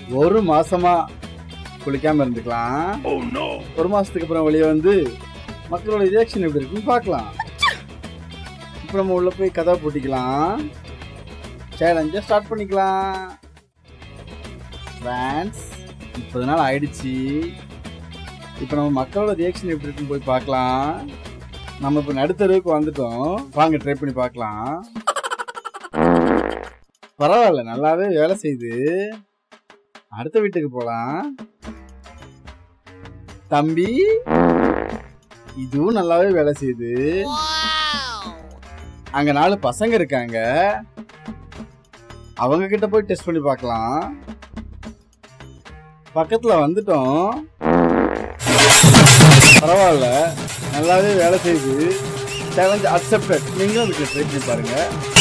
ஒரு மாசமா குளிக்காம இருந்துக்கலாம் ஒரு மாசத்துக்கு அப்புறம் வெளியே வந்து மக்களோட ரியாக்ஷன் எப்படி இருக்குன்னு பார்க்கலாம் இப்போ நம்ம உள்ள போய் கதை பூட்டிக்கலாம் சேலஞ்சை ஸ்டார்ட் பண்ணிக்கலாம் ஃப்ரான்ஸ் முப்பது நாள் ஆயிடுச்சு இப்போ நம்ம மக்களோட ரியாக்ஷன் எப்படி இருக்குன்னு போய் பார்க்கலாம் நம்ம இப்போ நடுத்தருவுக்கு வந்துட்டோம் வாங்க ட்ரை பண்ணி பார்க்கலாம் பரவாயில்ல நல்லாவே வேலை செய்யுது அடுத்த வீட்டுக்கு போலாம் தம்பி இதுவும் நல்லாவே வேலை செய்யுது அங்க நாலு பசங்க இருக்காங்க அவங்க கிட்ட போய் டெஸ்ட் பண்ணி பார்க்கலாம் பக்கத்துல வந்துட்டோம் பரவாயில்ல நல்லாவே வேலை செய்யுது சேலஞ்ச் அக்செப்டட் நீங்களும் அதுக்கு ட்ரை பண்ணி பாருங்க